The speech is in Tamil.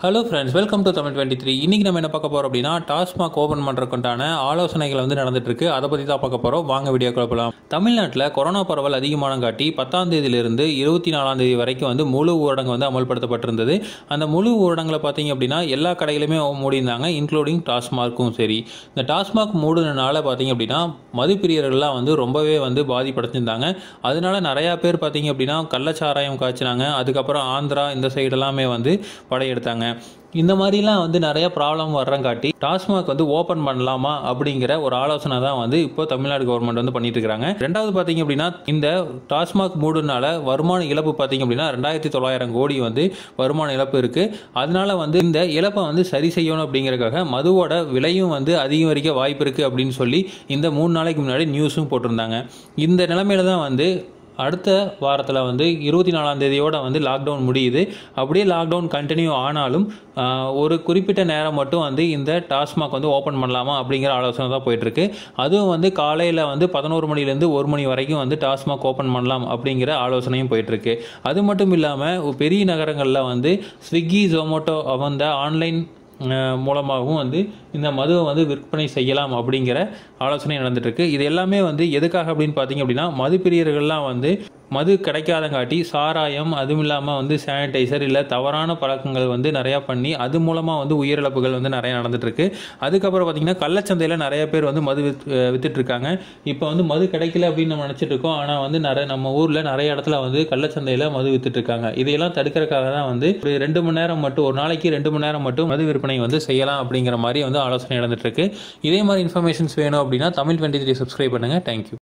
hello friends welcome to Tamil twenty three இன்றைக்கி நம்ம என்ன பார்க்க போகிறோம் அப்படின்னா டாஸ்மாக் ஓப்பன் பண்ணுறதுக்குண்டான ஆலோசனைகள் வந்து நடந்துட்டு இருக்கு அதை பற்றி தான் பார்க்க போகிறோம் வாங்க வீடியோ குழப்பலாம் தமிழ்நாட்டில் கொரோனா பரவல் அதிகமான காட்டி பத்தாம் தேதியிலிருந்து இருபத்தி நாலாம் தேதி வரைக்கும் வந்து முழு ஊரடங்கு வந்து அமல்படுத்தப்பட்டிருந்தது அந்த முழு ஊரடங்கில் பார்த்தீங்க அப்படின்னா எல்லா கடைகளுமே மூடியிருந்தாங்க இன்க்ளூடிங் டாஸ்மார்க்கும் சரி இந்த டாஸ்மாக் மூடுனனால பார்த்தீங்க அப்படின்னா மதுப்பிரியர்கள்லாம் வந்து ரொம்பவே வந்து பாதிப்படைஞ்சிருந்தாங்க அதனால நிறையா பேர் பார்த்தீங்க அப்படின்னா கள்ளச்சாராயம் காய்ச்சினாங்க அதுக்கப்புறம் ஆந்திரா இந்த சைடு எல்லாமே வந்து படையெடுத்தாங்க இந்த மாதிரிலாம் வந்து நிறைய ப்ராப்ளம் வர்றங்காட்டி டாஸ்மாக் வந்து ஓப்பன் பண்ணலாமா அப்படிங்கிற ஒரு ஆலோசனை தான் வந்து இப்போ தமிழ்நாடு கவர்மெண்ட் வந்து பண்ணிட்டு இருக்காங்க ரெண்டாவது பார்த்தீங்க அப்படின்னா இந்த டாஸ்மாக் மூடுனால வருமான இழப்பு பார்த்தீங்க அப்படின்னா ரெண்டாயிரத்தி தொள்ளாயிரம் கோடி வந்து வருமான இழப்பு இருக்கு அதனால வந்து இந்த இழப்பை வந்து சரி செய்யணும் அப்படிங்கறதுக்காக மதுவோட விலையும் வந்து அதிகரிக்க வாய்ப்பு இருக்கு அப்படின்னு சொல்லி இந்த மூணு நாளைக்கு முன்னாடி நியூஸும் போட்டிருந்தாங்க இந்த நிலைமையில தான் வந்து அடுத்த வாரத்தில் வந்து இருபத்தி நாலாம் தேதியோட வந்து லாக்டவுன் முடியுது அப்படியே லாக்டவுன் கண்டினியூ ஆனாலும் ஆஹ், ஒரு குறிப்பிட்ட நேரம் மட்டும் வந்து இந்த டாஸ்மாக் வந்து ஓப்பன் பண்ணலாமா அப்படிங்கிற ஆலோசனை தான் போயிட்டுருக்கு அதுவும் வந்து காலையில் வந்து பதினோரு மணிலேருந்து ஒரு மணி வரைக்கும் வந்து டாஸ்மாக் ஓப்பன் பண்ணலாம் அப்படிங்கிற ஆலோசனையும் போயிட்டுருக்கு அது மட்டும் இல்லாமல் பெரிய நகரங்களில் வந்து ஸ்விக்கி ஜொமேட்டோ அந்த ஆன்லைன் அஹ் மூலமாகவும் வந்து இந்த மதுவை வந்து விற்பனை செய்யலாம் அப்படிங்கிற ஆலோசனை நடந்துட்டு இருக்கு இது எல்லாமே வந்து எதுக்காக அப்படின்னு பார்த்தீங்க அப்படின்னா மது பிரியர்கள்லாம் வந்து மது கிடைக்காதங்காட்டி சாராயம் அதுவும் இல்லாமல் வந்து சானிடைசர் இல்லை தவறான பழக்கங்கள் வந்து நிறையா பண்ணி அது மூலமாக வந்து உயிரிழப்புகள் வந்து நிறைய நடந்துட்டு இருக்கு அதுக்கப்புறம் பார்த்தீங்கன்னா கள்ளச்சந்தையில் நிறைய பேர் வந்து மது வித் அஹ் வித்துட்டு இருக்காங்க இப்போ வந்து மது கிடைக்கல அப்படின்னு நம்ம நினச்சிட்டு இருக்கோம் ஆனால் வந்து நிறைய நம்ம ஊரில் நிறைய இடத்துல வந்து கள்ளச்சந்தையில் மது வித்துட்டு இருக்காங்க இதையெல்லாம் தடுக்கிறதுக்காக தான் வந்து ஒரு ரெண்டு மணி நேரம் மட்டும் ஒரு நாளைக்கு ரெண்டு மணி நேரம் மட்டும் மது விற்பனை வந்து செய்யலாம் அப்படிங்கிற மாதிரி வந்து ஆலோசனை நடந்துட்டு இருக்கு இதே மாதிரி இன்ஃபர்மேஷன்ஸ் வேணும் அப்படின்னா தமிழ் டுவெண்ட்டி த்ரீ சப்ஸ்கிரைப் பண்ணுங்க தேங்க்யூ